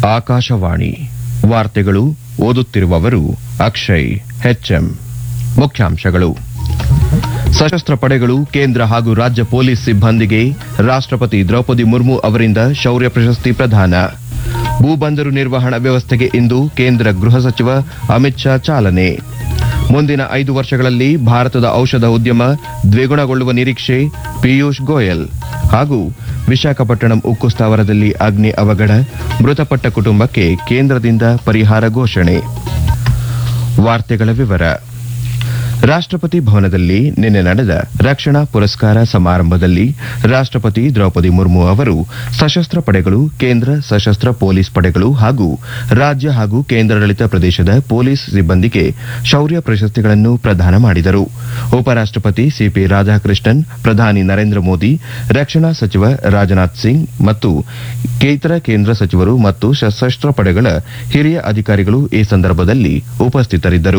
ಆಕಾಶವಾಣಿ ವಾರ್ತೆಗಳು ಓದುತ್ತಿರುವವರು ಅಕ್ಷಯ್ ಹೆಚ್ಎಂ ಮುಖ್ಯಾಂಶಗಳು ಸಶಸ್ತ್ರ ಪಡೆಗಳು ಕೇಂದ್ರ ಹಾಗೂ ರಾಜ್ಯ ಪೊಲೀಸ್ ಸಿಬ್ಬಂದಿಗೆ ರಾಷ್ಟ್ರಪತಿ ದ್ರೌಪದಿ ಮುರ್ಮು ಅವರಿಂದ ಶೌರ್ಯ ಪ್ರಶಸ್ತಿ ಪ್ರದಾನ ಭೂಬಂದರು ನಿರ್ವಹಣಾ ವ್ಯವಸ್ಥೆಗೆ ಇಂದು ಕೇಂದ್ರ ಗೃಹ ಸಚಿವ ಅಮಿತ್ ಶಾ ಚಾಲನೆ ಮುಂದಿನ ಐದು ವರ್ಷಗಳಲ್ಲಿ ಭಾರತದ ಔಷಧ ಉದ್ಯಮ ದ್ವಿಗುಣಗೊಳ್ಳುವ ನಿರೀಕ್ಷೆ ಪಿಯೂಷ್ ಗೋಯಲ್ ಹಾಗೂ ವಿಶಾಖಪಟ್ಟಣಂ ಉಕ್ಕು ಸ್ಥಾವರದಲ್ಲಿ ಅಗ್ನಿ ಅವಘಡ ಮೃತಪಟ್ಟ ಕುಟುಂಬಕ್ಕೆ ಕೇಂದ್ರದಿಂದ ಪರಿಹಾರ ಘೋಷಣೆ ವಾರ್ತೆಗಳ ವಿವರ ರಾಷ್ಟ್ರಪತಿ ಭವನದಲ್ಲಿ ನಿನ್ನೆ ನಡೆದ ರಕ್ಷಣಾ ಪುರಸ್ಕಾರ ಸಮಾರಂಭದಲ್ಲಿ ರಾಷ್ಟ್ರಪತಿ ದ್ರೌಪದಿ ಮುರ್ಮು ಅವರು ಸಶಸ್ತ್ರ ಪಡೆಗಳು ಕೇಂದ್ರ ಸಶಸ್ತ್ರ ಪೊಲೀಸ್ ಪಡೆಗಳು ಹಾಗೂ ರಾಜ್ಯ ಹಾಗೂ ಕೇಂದ್ರಾಡಳಿತ ಪ್ರದೇಶದ ಪೊಲೀಸ್ ಸಿಬ್ಬಂದಿಗೆ ಶೌರ್ಯ ಪ್ರಶಸ್ತಿಗಳನ್ನು ಪ್ರದಾನ ಮಾಡಿದರು ಉಪರಾಷ್ಟ್ರಪತಿ ಸಿಪಿ ರಾಧಾಕೃಷ್ಣನ್ ಪ್ರಧಾನಿ ನರೇಂದ್ರ ಮೋದಿ ರಕ್ಷಣಾ ಸಚಿವ ರಾಜನಾಥ್ ಸಿಂಗ್ ಮತ್ತು ಇತರ ಕೇಂದ್ರ ಸಚಿವರು ಮತ್ತು ಸಶಸ್ತ್ರ ಪಡೆಗಳ ಹಿರಿಯ ಅಧಿಕಾರಿಗಳು ಈ ಸಂದರ್ಭದಲ್ಲಿ ಉಪಸ್ಥಿತರಿದ್ದರು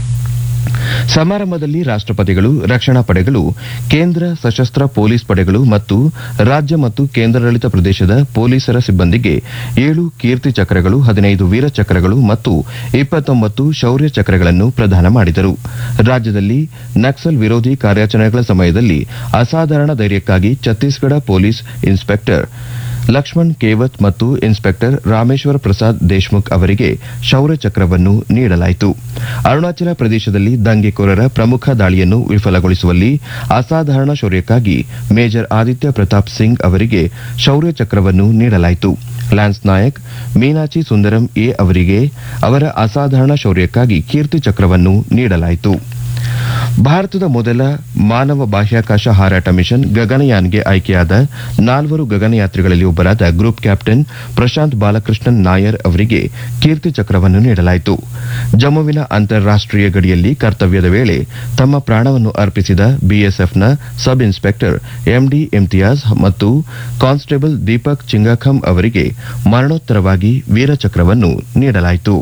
ಸಮಾರಂಭದಲ್ಲಿ ರಾಷ್ಟ್ರಪತಿಗಳು ರಕ್ಷಣಾ ಪಡೆಗಳು ಕೇಂದ್ರ ಸಶಸ್ತ್ರ ಪೊಲೀಸ್ ಪಡೆಗಳು ಮತ್ತು ರಾಜ್ಯ ಮತ್ತು ಕೇಂದ್ರಾಡಳಿತ ಪ್ರದೇಶದ ಪೊಲೀಸರ ಸಿಬ್ಬಂದಿಗೆ ಏಳು ಕೀರ್ತಿ ಚಕ್ರಗಳು ಹದಿನೈದು ವೀರ ಚಕ್ರಗಳು ಮತ್ತು ಇಪ್ಪತ್ತೊಂಬತ್ತು ಶೌರ್ಯ ಚಕ್ರಗಳನ್ನು ಪ್ರದಾನ ಮಾಡಿದರು ರಾಜ್ಯದಲ್ಲಿ ನಕ್ಸಲ್ ವಿರೋಧಿ ಕಾರ್ಯಾಚರಣೆಗಳ ಸಮಯದಲ್ಲಿ ಅಸಾಧಾರಣ ಧೈರ್ಯಕ್ಕಾಗಿ ಛತ್ತೀಸ್ಗಢ ಪೊಲೀಸ್ ಇನ್ಸ್ಪೆಕ್ಟರ್ ಲಕ್ಷ್ಮಣ್ ಕೇವತ್ ಮತ್ತು ಇನ್ಸ್ಪೆಕ್ಟರ್ ರಾಮೇಶ್ವರ ಪ್ರಸಾದ್ ದೇಶ್ಮುಖ್ ಅವರಿಗೆ ಶೌರ್ಯ ಚಕ್ರವನ್ನು ನೀಡಲಾಯಿತು ಅರುಣಾಚಲ ಪ್ರದೇಶದಲ್ಲಿ ದಂಗೆಕೋರರ ಪ್ರಮುಖ ದಾಳಿಯನ್ನು ವಿಫಲಗೊಳಿಸುವಲ್ಲಿ ಅಸಾಧಾರಣ ಶೌರ್ಯಕ್ಕಾಗಿ ಮೇಜರ್ ಆದಿತ್ಯ ಪ್ರತಾಪ್ ಸಿಂಗ್ ಅವರಿಗೆ ಶೌರ್ಯ ಚಕ್ರವನ್ನು ನೀಡಲಾಯಿತು ಲ್ಯಾನ್ಸ್ ನಾಯಕ್ ಮೀನಾಚಿ ಸುಂದರಂ ಎ ಅವರಿಗೆ ಅವರ ಅಸಾಧಾರಣ ಶೌರ್ಯಕ್ಕಾಗಿ ಕೀರ್ತಿ ಚಕ್ರವನ್ನು ನೀಡಲಾಯಿತು ಭಾರತದ ಮೊದಲ ಮಾನವ ಬಾಹ್ಯಾಕಾಶ ಹಾರಾಟ ಮಿಷನ್ ಗಗನಯಾನ್ಗೆ ಆಯ್ಕೆಯಾದ ನಾಲ್ವರು ಗಗನಯಾತ್ರಿಗಳಲ್ಲಿ ಒಬ್ಬರಾದ ಗ್ರೂಪ್ ಕ್ಯಾಪ್ಟನ್ ಪ್ರಶಾಂತ್ ಬಾಲಕೃಷ್ಣನ್ ನಾಯರ್ ಅವರಿಗೆ ಕೀರ್ತಿ ಚಕ್ರವನ್ನು ನೀಡಲಾಯಿತು ಜಮ್ಮುವಿನ ಅಂತಾರಾಷ್ಟೀಯ ಗಡಿಯಲ್ಲಿ ಕರ್ತವ್ಯದ ವೇಳೆ ತಮ್ಮ ಪ್ರಾಣವನ್ನು ಅರ್ಪಿಸಿದ ಬಿಎಸ್ಎಫ್ನ ಸಬ್ ಇನ್ಸ್ಪೆಕ್ಟರ್ ಎಂಡಿ ಇಮ್ತಿಯಾಜ್ ಮತ್ತು ಕಾನ್ಸ್ಟೇಬಲ್ ದೀಪಕ್ ಚಿಂಗಾಖಂ ಅವರಿಗೆ ಮರಣೋತ್ತರವಾಗಿ ವೀರಚಕ್ರವನ್ನು ನೀಡಲಾಯಿತು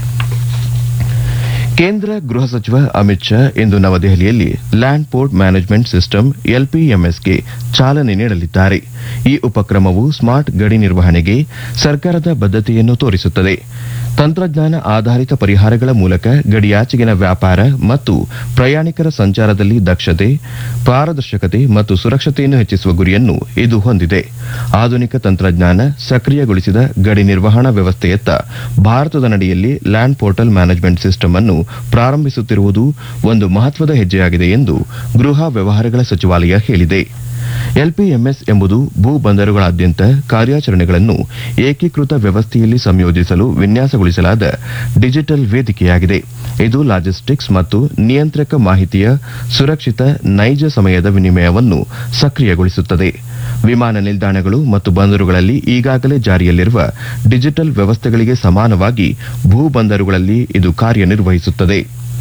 ಕೇಂದ್ರ ಗೃಹ ಸಚಿವ ಅಮಿತ್ ಶಾ ಇಂದು ನವದೆಹಲಿಯಲ್ಲಿ ಲ್ಯಾಂಡ್ ಪೋರ್ಟ್ ಮ್ಯಾನೇಜ್ಮೆಂಟ್ ಸಿಸ್ಟಮ್ ಎಲ್ಪಿಎಂಎಸ್ಗೆ ಚಾಲನೆ ನೀಡಲಿದ್ದಾರೆ ಈ ಉಪಕ್ರಮವು ಸ್ಮಾರ್ಟ್ ಗಡಿ ನಿರ್ವಹಣೆಗೆ ಸರ್ಕಾರದ ಬದ್ಧತೆಯನ್ನು ತೋರಿಸುತ್ತದೆ ತಂತ್ರಜ್ಞಾನ ಆಧಾರಿತ ಪರಿಹಾರಗಳ ಮೂಲಕ ಗಡಿಯಾಚೆಗಿನ ವ್ಯಾಪಾರ ಮತ್ತು ಪ್ರಯಾಣಿಕರ ಸಂಚಾರದಲ್ಲಿ ದಕ್ಷತೆ ಪಾರದರ್ಶಕತೆ ಮತ್ತು ಸುರಕ್ಷತೆಯನ್ನು ಹೆಚ್ಚಿಸುವ ಗುರಿಯನ್ನು ಇದು ಹೊಂದಿದೆ ಆಧುನಿಕ ತಂತ್ರಜ್ಞಾನ ಸಕ್ರಿಯಗೊಳಿಸಿದ ಗಡಿ ನಿರ್ವಹಣಾ ವ್ಯವಸ್ಥೆಯತ್ತ ಭಾರತದ ನಡೆಯಲ್ಲಿ ಲ್ಯಾಂಡ್ ಪೋರ್ಟಲ್ ಮ್ಯಾನೇಜ್ಮೆಂಟ್ ಸಿಸ್ಟಮ್ ಅನ್ನು ಪ್ರಾರಂಭಿಸುತ್ತಿರುವುದು ಒಂದು ಮಹತ್ವದ ಹೆಜ್ಜೆಯಾಗಿದೆ ಎಂದು ಗೃಹ ವ್ಯವಹಾರಗಳ ಸಚಿವಾಲಯ ಹೇಳಿದೆ ಎಲ್ಪಿಎಂಎಸ್ ಎಂಬುದು ಭೂ ಬಂದರುಗಳಾದ್ಯಂತ ಕಾರ್ಯಾಚರಣೆಗಳನ್ನು ಏಕೀಕೃತ ವ್ಯವಸ್ಥೆಯಲ್ಲಿ ಸಂಯೋಜಿಸಲು ವಿನ್ಯಾಸಗೊಳಿಸಲಾದ ಡಿಜಿಟಲ್ ವೇದಿಕೆಯಾಗಿದೆ ಇದು ಲಾಜಿಸ್ಟಿಕ್ಸ್ ಮತ್ತು ನಿಯಂತ್ರಕ ಮಾಹಿತಿಯ ಸುರಕ್ಷಿತ ನೈಜ ಸಮಯದ ವಿನಿಮಯವನ್ನು ಸಕ್ರಿಯಗೊಳಿಸುತ್ತದೆ ವಿಮಾನ ನಿಲ್ದಾಣಗಳು ಮತ್ತು ಬಂದರುಗಳಲ್ಲಿ ಈಗಾಗಲೇ ಜಾರಿಯಲ್ಲಿರುವ ಡಿಜಿಟಲ್ ವ್ಯವಸ್ಥೆಗಳಿಗೆ ಸಮಾನವಾಗಿ ಭೂ ಬಂದರುಗಳಲ್ಲಿ ಇದು ಕಾರ್ಯನಿರ್ವಹಿಸುತ್ತದೆ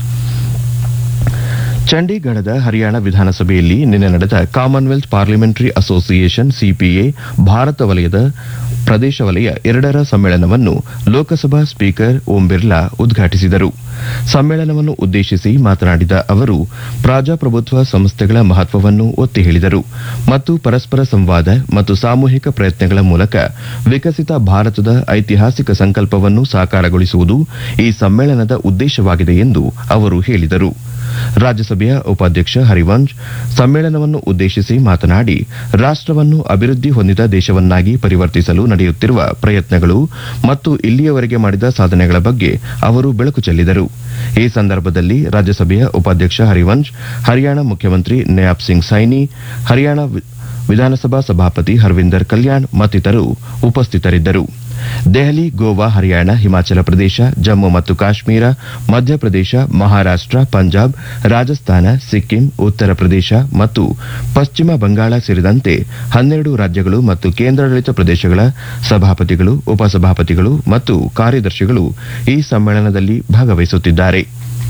ಚಂಡೀಗಢದ ಹರಿಯಾಣ ವಿಧಾನಸಭೆಯಲ್ಲಿ ನಿನ್ನೆ ನಡೆದ Commonwealth parliamentary association CPA Bharat ವಲಯದ ಪ್ರದೇಶ ವಲಯ ಎರಡರ ಸಮ್ಮೇಳನವನ್ನು ಲೋಕಸಭಾ ಸ್ಪೀಕರ್ ಓಂ ಬಿರ್ಲಾ ಉದ್ಘಾಟಿಸಿದರು ಸಮ್ಮೇಳನವನ್ನು ಉದ್ದೇಶಿಸಿ ಮಾತನಾಡಿದ ಅವರು ಪ್ರಜಾಪ್ರಭುತ್ವ ಸಂಸ್ಥೆಗಳ ಮಹತ್ವವನ್ನು ಒತ್ತಿ ಹೇಳಿದರು ಮತ್ತು ಪರಸ್ಪರ ಸಂವಾದ ಮತ್ತು ಸಾಮೂಹಿಕ ಪ್ರಯತ್ನಗಳ ಮೂಲಕ ವಿಕಸಿತ ಭಾರತದ ಐತಿಹಾಸಿಕ ಸಂಕಲ್ಪವನ್ನು ಸಾಕಾರಗೊಳಿಸುವುದು ಈ ಸಮ್ಮೇಳನದ ಉದ್ದೇಶವಾಗಿದೆ ಎಂದು ಅವರು ಹೇಳಿದರು ರಾಜ್ಯಸಭೆಯ ಉಪಾಧ್ಯಕ್ಷ ಹರಿವಂಶ್ ಸಮ್ಮೇಳನವನ್ನು ಉದ್ದೇಶಿಸಿ ಮಾತನಾಡಿ ರಾಷ್ಟವನ್ನು ಅಭಿವೃದ್ಧಿ ಹೊಂದಿದ ದೇಶವನ್ನಾಗಿ ಪರಿವರ್ತಿಸಲು ನಡೆಯುತ್ತಿರುವ ಪ್ರಯತ್ನಗಳು ಮತ್ತು ಇಲ್ಲಿಯವರೆಗೆ ಮಾಡಿದ ಸಾಧನೆಗಳ ಬಗ್ಗೆ ಅವರು ಬೆಳಕು ಚೆಲ್ಲಿದರು ಈ ಸಂದರ್ಭದಲ್ಲಿ ರಾಜ್ಯಸಭೆಯ ಉಪಾಧ್ಯಕ್ಷ ಹರಿವಂಶ್ ಹರಿಯಾಣ ಮುಖ್ಯಮಂತ್ರಿ ನಯಾಬ್ ಸಿಂಗ್ ಸೈನಿ ಹರಿಯಾಣ ವಿಧಾನಸಭಾ ಸಭಾಪತಿ ಹರ್ವಿಂದರ್ ಕಲ್ಯಾಣ್ ಮತ್ತಿತರರು ಉಪಸ್ಥಿತರಿದ್ದರು ದೆಹಲಿ ಗೋವಾ ಹರಿಯಾಣ ಹಿಮಾಚಲ ಪ್ರದೇಶ ಜಮ್ಮು ಮತ್ತು ಕಾಶ್ಮೀರ ಮಧ್ಯಪ್ರದೇಶ ಮಹಾರಾಷ್ಟ ಪಂಜಾಬ್ ರಾಜಸ್ಥಾನ ಸಿಕ್ಕಿಂ ಉತ್ತರ ಪ್ರದೇಶ ಮತ್ತು ಪಶ್ಚಿಮ ಬಂಗಾಳ ಸೇರಿದಂತೆ ಹನ್ನೆರಡು ರಾಜ್ಯಗಳು ಮತ್ತು ಕೇಂದ್ರಾಡಳಿತ ಪ್ರದೇಶಗಳ ಸಭಾಪತಿಗಳು ಉಪಸಭಾಪತಿಗಳು ಮತ್ತು ಕಾರ್ಯದರ್ಶಿಗಳು ಈ ಸಮ್ಮೇಳನದಲ್ಲಿ ಭಾಗವಹಿಸುತ್ತಿದ್ದಾರೆ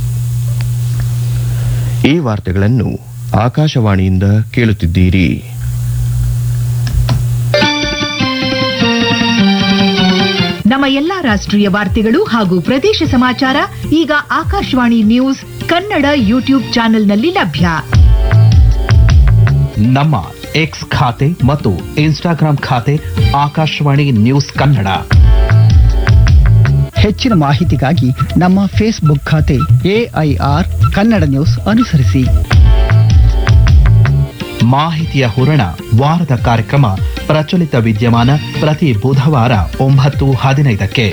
ಈ ವಾರ್ತೆಗಳನ್ನು ಆಕಾಶವಾಣಿಯಿಂದ ಕೇಳುತ್ತಿದ್ದೀರಿ ನಮ್ಮ ಎಲ್ಲಾ ರಾಷ್ಟ್ರೀಯ ವಾರ್ತೆಗಳು ಹಾಗೂ ಪ್ರದೇಶ ಸಮಾಚಾರ ಈಗ ಆಕಾಶವಾಣಿ ನ್ಯೂಸ್ ಕನ್ನಡ ಯೂಟ್ಯೂಬ್ ಚಾನೆಲ್ನಲ್ಲಿ ಲಭ್ಯ ನಮ್ಮ ಎಕ್ಸ್ ಖಾತೆ ಮತ್ತು ಇನ್ಸ್ಟಾಗ್ರಾಂ ಖಾತೆ ಆಕಾಶವಾಣಿ ನ್ಯೂಸ್ ಕನ್ನಡ ಹೆಚ್ಚಿನ ಮಾಹಿತಿಗಾಗಿ ನಮ್ಮ ಫೇಸ್ಬುಕ್ ಖಾತೆ ಎಐಆರ್ ಕನ್ನಡ ನ್ಯೂಸ್ ಅನುಸರಿಸಿ ಮಾಹಿತಿಯ ಹೂರಣ ವಾರದ ಕಾರ್ಯಕ್ರಮ ಪ್ರಚಲಿತ ವಿದ್ಯಮಾನ ಪ್ರತಿ ಬುಧವಾರ ಒಂಬತ್ತು ಹದಿನೈದಕ್ಕೆ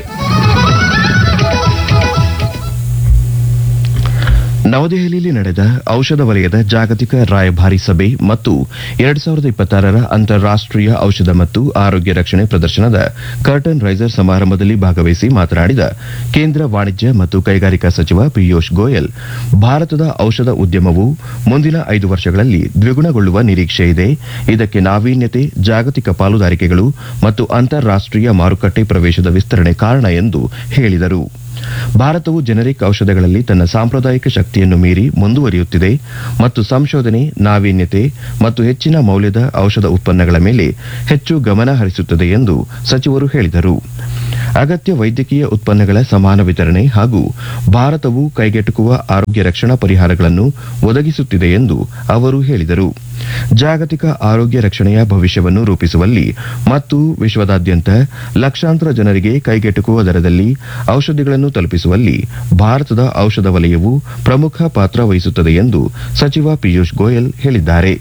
ನವದೆಹಲಿಯಲ್ಲಿ ನಡೆದ ಔಷಧ ವಲಯದ ಜಾಗತಿಕ ರಾಯಭಾರಿ ಸಭೆ ಮತ್ತು ಎರಡ್ ಸಾವಿರದ ಇಪ್ಪತ್ತಾರರ ಅಂತಾರಾಷ್ಟೀಯ ಔಷಧ ಮತ್ತು ಆರೋಗ್ಯ ರಕ್ಷಣೆ ಪ್ರದರ್ಶನದ ಕರ್ಟನ್ ರೈಸರ್ ಸಮಾರಂಭದಲ್ಲಿ ಭಾಗವಹಿಸಿ ಮಾತನಾಡಿದ ಕೇಂದ್ರ ವಾಣಿಜ್ಯ ಮತ್ತು ಕೈಗಾರಿಕಾ ಸಚಿವ ಪಿಯೂಷ್ ಗೋಯಲ್ ಭಾರತದ ಔಷಧ ಉದ್ಯಮವು ಮುಂದಿನ ಐದು ವರ್ಷಗಳಲ್ಲಿ ದ್ವಿಗುಣಗೊಳ್ಳುವ ನಿರೀಕ್ಷೆ ಇದೆ ಇದಕ್ಕೆ ನಾವೀನ್ಯತೆ ಜಾಗತಿಕ ಪಾಲುದಾರಿಕೆಗಳು ಮತ್ತು ಅಂತಾರಾಷ್ಟೀಯ ಮಾರುಕಟ್ಟೆ ಪ್ರವೇಶದ ವಿಸ್ತರಣೆ ಕಾರಣ ಎಂದು ಹೇಳಿದರು ಭಾರತವು ಜೆನೆರಿಕ್ ಔಷಧಗಳಲ್ಲಿ ತನ್ನ ಸಾಂಪ್ರದಾಯಿಕ ಶಕ್ತಿಯನ್ನು ಮೀರಿ ಮುಂದುವರಿಯುತ್ತಿದೆ ಮತ್ತು ಸಂಶೋಧನೆ ನಾವೀನ್ಯತೆ ಮತ್ತು ಹೆಚ್ಚಿನ ಮೌಲ್ಯದ ಔಷಧ ಉತ್ಪನ್ನಗಳ ಮೇಲೆ ಹೆಚ್ಚು ಗಮನ ಹರಿಸುತ್ತದೆ ಎಂದು ಸಚಿವರು ಹೇಳಿದರು ಅಗತ್ಯ ವೈದ್ಯಕೀಯ ಉತ್ಪನ್ನಗಳ ಸಮಾನ ವಿತರಣೆ ಹಾಗೂ ಭಾರತವು ಕೈಗೆಟುಕುವ ಆರೋಗ್ಯ ರಕ್ಷಣಾ ಪರಿಹಾರಗಳನ್ನು ಒದಗಿಸುತ್ತಿದೆ ಎಂದು ಅವರು ಹೇಳಿದರು ಜಾಗತಿಕ ಆರೋಗ್ಯ ರಕ್ಷಣೆಯ ಭವಿಷ್ಯವನ್ನು ರೂಪಿಸುವಲ್ಲಿ ಮತ್ತು ವಿಶ್ವದಾದ್ಯಂತ ಲಕ್ಷಾಂತರ ಜನರಿಗೆ ಕೈಗೆಟುಕುವ ದರದಲ್ಲಿ ಔಷಧಿಗಳನ್ನು ತಲುಪಿಸುವಲ್ಲಿ ಭಾರತದ ಔಷಧ ವಲಯವು ಪ್ರಮುಖ ಪಾತ್ರ ವಹಿಸುತ್ತದೆ ಎಂದು ಸಚಿವ ಪಿಯೂಷ್ ಗೋಯಲ್ ಹೇಳಿದ್ದಾರೆ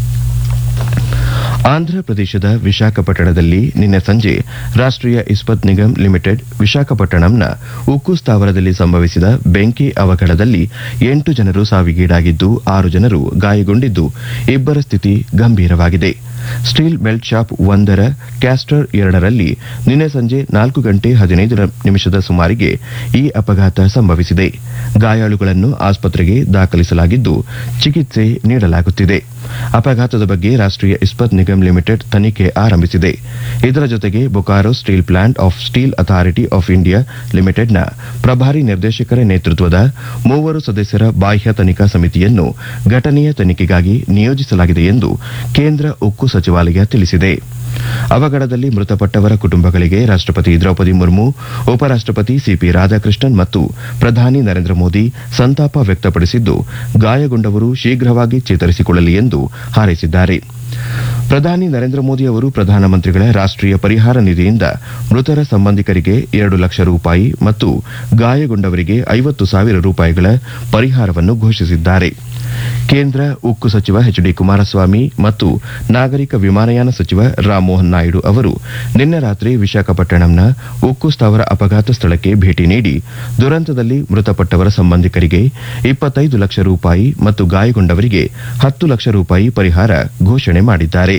ಆಂಧ್ರಪ್ರದೇಶದ ವಿಶಾಖಪಟ್ಟಣದಲ್ಲಿ ನಿನ್ನೆ ಸಂಜೆ ರಾಷ್ಟೀಯ ಇಸ್ಪತ್ ನಿಗಮ್ ಲಿಮಿಟೆಡ್ ವಿಶಾಖಪಟ್ಟಣಂನ ಉಕ್ಕು ಸ್ಥಾವರದಲ್ಲಿ ಸಂಭವಿಸಿದ ಬೆಂಕಿ ಅವಘಡದಲ್ಲಿ ಎಂಟು ಜನರು ಸಾವಿಗೀಡಾಗಿದ್ದು ಆರು ಜನರು ಗಾಯಗೊಂಡಿದ್ದು ಇಬ್ಬರ ಸ್ಥಿತಿ ಗಂಭೀರವಾಗಿದೆ ಸ್ಟೀಲ್ ಮೆಲ್ಟ್ ಶಾಪ್ ಒಂದರ ಕ್ಯಾಸ್ಟರ್ ಎರಡರಲ್ಲಿ ನಿನ್ನೆ ಸಂಜೆ ನಾಲ್ಕು ಗಂಟೆ ಹದಿನೈದು ನಿಮಿಷದ ಸುಮಾರಿಗೆ ಈ ಅಪಘಾತ ಸಂಭವಿಸಿದೆ ಗಾಯಾಳುಗಳನ್ನು ಆಸ್ಪತ್ರೆಗೆ ದಾಖಲಿಸಲಾಗಿದ್ದು ಚಿಕಿತ್ಸೆ ನೀಡಲಾಗುತ್ತಿದೆ ಅಪಘಾತದ ಬಗ್ಗೆ ರಾಷ್ಟೀಯ ಇಸ್ಪತ್ ನಿಗಮ್ ಲಿಮಿಟೆಡ್ ತನಿಖೆ ಆರಂಭಿಸಿದೆ ಇದರ ಜೊತೆಗೆ Bokaro steel plant of steel authority of India ಲಿಮಿಟೆಡ್ನ ಪ್ರಭಾರಿ ನಿರ್ದೇಶಕರ ನೇತೃತ್ವದ ಮೂವರು ಸದಸ್ಯರ ಬಾಹ್ಯ ತನಿಖಾ ಸಮಿತಿಯನ್ನು ಘಟನೆಯ ತನಿಖೆಗಾಗಿ ನಿಯೋಜಿಸಲಾಗಿದೆ ಎಂದು ಕೇಂದ್ರ ಉಕ್ಕು ಸಚಿವಾಲಯ ತಿಳಿಸಿದೆ ಅವಘಡದಲ್ಲಿ ಮೃತಪಟ್ಟವರ ಕುಟುಂಬಗಳಿಗೆ ರಾಷ್ಟಪತಿ ದ್ರೌಪದಿ ಮುರ್ಮು ಉಪರಾಷ್ಟಪತಿ ಸಿಪಿ ರಾಧಾಕೃಷ್ಣನ್ ಮತ್ತು ಪ್ರಧಾನಿ ನರೇಂದ್ರ ಮೋದಿ ಸಂತಾಪ ವ್ಯಕ್ತಪಡಿಸಿದ್ದು ಗಾಯಗೊಂಡವರು ಶೀಘ್ರವಾಗಿ ಚೇತರಿಸಿಕೊಳ್ಳಲಿ ಎಂದು ಹಾರೈಸಿದ್ದಾರೆ ಪ್ರಧಾನಿ ನರೇಂದ್ರ ಮೋದಿ ಅವರು ಪ್ರಧಾನಮಂತ್ರಿಗಳ ರಾಷ್ಟೀಯ ಪರಿಹಾರ ನಿಧಿಯಿಂದ ಮೃತರ ಸಂಬಂಧಿಕರಿಗೆ ಎರಡು ಲಕ್ಷ ರೂಪಾಯಿ ಮತ್ತು ಗಾಯಗೊಂಡವರಿಗೆ ಐವತ್ತು ಸಾವಿರ ರೂಪಾಯಿಗಳ ಪರಿಹಾರವನ್ನು ಘೋಷಿಸಿದ್ದಾರೆ ಕೇಂದ್ರ ಉಕ್ಕು ಸಚಿವ ಎಚ್ ಡಿ ಕುಮಾರಸ್ವಾಮಿ ಮತ್ತು ನಾಗರಿಕ ವಿಮಾನಯಾನ ಸಚಿವ ರಾಮಮೋಹನ್ ನಾಯ್ಡು ಅವರು ನಿನ್ನೆ ರಾತ್ರಿ ವಿಶಾಖಪಟ್ಟಣಂನ ಉಕ್ಕು ಸ್ಥಾವರ ಅಪಘಾತ ಸ್ಥಳಕ್ಕೆ ಭೇಟಿ ನೀಡಿ ದುರಂತದಲ್ಲಿ ಮೃತಪಟ್ಟವರ ಸಂಬಂಧಿಕರಿಗೆ ಇಪ್ಪತ್ತೈದು ಲಕ್ಷ ರೂಪಾಯಿ ಮತ್ತು ಗಾಯಗೊಂಡವರಿಗೆ ಹತ್ತು ಲಕ್ಷ ರೂಪಾಯಿ ಪರಿಹಾರ ಘೋಷಣೆ ಮಾಡಿದ್ದಾರೆ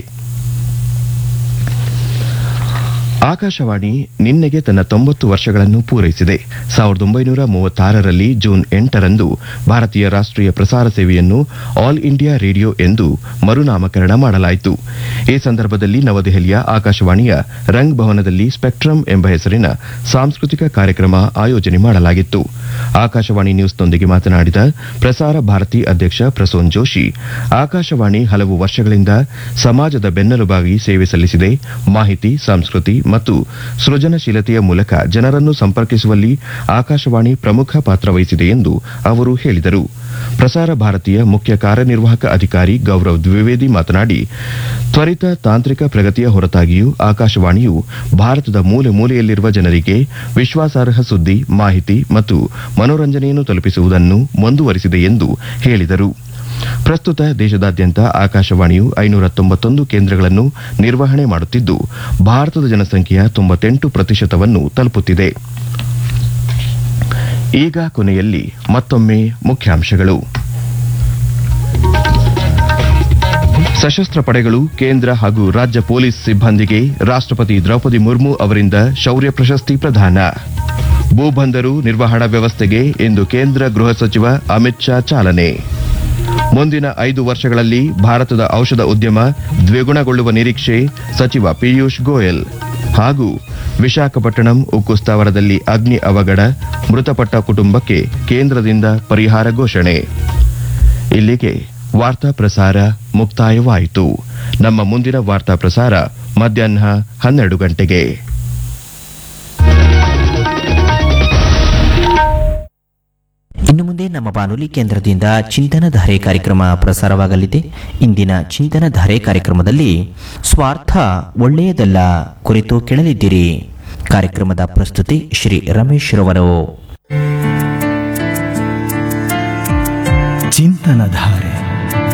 ಆಕಾಶವಾಣಿ ನಿನ್ನೆಗೆ ತನ್ನ ತೊಂಬತ್ತು ವರ್ಷಗಳನ್ನು ಪೂರೈಸಿದೆ ಸಾವಿರದ ಒಂಬೈನೂರ ಮೂವತ್ತಾರರಲ್ಲಿ ಜೂನ್ ಎಂಟರಂದು ಭಾರತೀಯ ರಾಷ್ಟೀಯ ಪ್ರಸಾರ ಸೇವೆಯನ್ನು ಆಲ್ ಇಂಡಿಯಾ ರೇಡಿಯೋ ಎಂದು ಮರುನಾಮಕರಣ ಮಾಡಲಾಯಿತು ಈ ಸಂದರ್ಭದಲ್ಲಿ ನವದೆಹಲಿಯ ಆಕಾಶವಾಣಿಯ ರಂಗ್ ಭವನದಲ್ಲಿ ಸ್ಪೆಕ್ಟ್ರಮ್ ಎಂಬ ಹೆಸರಿನ ಸಾಂಸ್ಕೃತಿಕ ಕಾರ್ಯಕ್ರಮ ಆಯೋಜನೆ ಮಾಡಲಾಗಿತ್ತು ಆಕಾಶವಾಣಿ ನ್ಯೂಸ್ನೊಂದಿಗೆ ಮಾತನಾಡಿದ ಪ್ರಸಾರ ಭಾರತಿ ಅಧ್ಯಕ್ಷ ಪ್ರಸೂನ್ ಜೋಶಿ ಆಕಾಶವಾಣಿ ಹಲವು ವರ್ಷಗಳಿಂದ ಸಮಾಜದ ಬೆನ್ನೆಲುಬಾಗಿ ಸೇವೆ ಸಲ್ಲಿಸಿದೆ ಮಾಹಿತಿ ಸಂಸ್ಕೃತಿ ಮತ್ತು ಸೃಜನಶೀಲತೆಯ ಮೂಲಕ ಜನರನ್ನು ಸಂಪರ್ಕಿಸುವಲ್ಲಿ ಆಕಾಶವಾಣಿ ಪ್ರಮುಖ ಪಾತ್ರ ವಹಿಸಿದೆ ಎಂದು ಅವರು ಹೇಳಿದರು ಪ್ರಸಾರ ಭಾರತೀಯ ಮುಖ್ಯ ಕಾರ್ಯನಿರ್ವಾಹಕ ಅಧಿಕಾರಿ ಗೌರವ್ ದ್ವಿವೇದಿ ಮಾತನಾಡಿ ತ್ವರಿತ ತಾಂತ್ರಿಕ ಪ್ರಗತಿಯ ಹೊರತಾಗಿಯೂ ಆಕಾಶವಾಣಿಯು ಭಾರತದ ಮೂಲೆ ಮೂಲೆಯಲ್ಲಿರುವ ಜನರಿಗೆ ವಿಶ್ವಾಸಾರ್ಹ ಸುದ್ದಿ ಮಾಹಿತಿ ಮತ್ತು ಮನೋರಂಜನೆಯನ್ನು ತಲುಪಿಸುವುದನ್ನು ಮುಂದುವರಿಸಿದೆ ಎಂದು ಹೇಳಿದರು ಪ್ರಸ್ತುತ ದೇಶದಾದ್ಯಂತ ಆಕಾಶವಾಣಿಯು ಐನೂರ ತೊಂಬತ್ತೊಂದು ಕೇಂದ್ರಗಳನ್ನು ನಿರ್ವಹಣೆ ಮಾಡುತ್ತಿದ್ದು ಭಾರತದ ಜನಸಂಖ್ಯೆಯ ತೊಂಬತ್ತೆಂಟು ಪ್ರತಿಶತವನ್ನು ತಲುಪುತ್ತಿದೆ ಈಗ ಕೊನೆಯಲ್ಲಿ ಮತ್ತೊಮ್ಮೆ ಮುಖ್ಯಾಂಶಗಳು ಸಶಸ್ತ್ರ ಪಡೆಗಳು ಕೇಂದ್ರ ಹಾಗೂ ರಾಜ್ಯ ಪೊಲೀಸ್ ಸಿಬ್ಬಂದಿಗೆ ರಾಷ್ಟಪತಿ ದ್ರೌಪದಿ ಮುರ್ಮು ಅವರಿಂದ ಶೌರ್ಯ ಪ್ರಶಸ್ತಿ ಪ್ರದಾನ ಭೂಬಂದರು ನಿರ್ವಹಣಾ ವ್ಯವಸ್ಥೆಗೆ ಇಂದು ಕೇಂದ್ರ ಗೃಹ ಸಚಿವ ಅಮಿತ್ ಶಾ ಚಾಲನೆ ಮುಂದಿನ ಐದು ವರ್ಷಗಳಲ್ಲಿ ಭಾರತದ ಔಷಧ ಉದ್ಯಮ ದ್ವಿಗುಣಗೊಳ್ಳುವ ನಿರೀಕ್ಷೆ ಸಚಿವ ಪಿಯೂಷ್ ಗೋಯಲ್ ಹಾಗೂ ವಿಶಾಖಪಟ್ಟಣಂ ಉಕ್ಕು ಸ್ಥಾವರದಲ್ಲಿ ಅಗ್ನಿ ಅವಘಡ ಮೃತಪಟ್ಟ ಕುಟುಂಬಕ್ಕೆ ಕೇಂದ್ರದಿಂದ ಪರಿಹಾರ ಘೋಷಣೆ ಇಲ್ಲಿಗೆ ವಾರ್ತಾ ಪ್ರಸಾರ ಮುಕ್ತಾಯವಾಯಿತು ನಮ್ಮ ಮುಂದಿನ ವಾರ್ತಾ ಪ್ರಸಾರ ಮಧ್ಯಾಹ್ನ ಹನ್ನೆರಡು ಗಂಟೆಗೆ ಇನ್ನು ಮುಂದೆ ನಮ್ಮ ಬಾನುಲಿ ಕೇಂದ್ರದಿಂದ ಚಿಂತನಧಾರೆ ಕಾರ್ಯಕ್ರಮ ಪ್ರಸಾರವಾಗಲಿದೆ ಇಂದಿನ ಚಿಂತನಧಾರೆ ಕಾರ್ಯಕ್ರಮದಲ್ಲಿ ಸ್ವಾರ್ಥ ಒಳ್ಳೆಯದಲ್ಲ ಕುರಿತು ಕೇಳಲಿದ್ದೀರಿ ಕಾರ್ಯಕ್ರಮದ ಪ್ರಸ್ತುತಿ ಶ್ರೀ ರಮೇಶ್ ರವರು ಚಿಂತನಧಾರೆ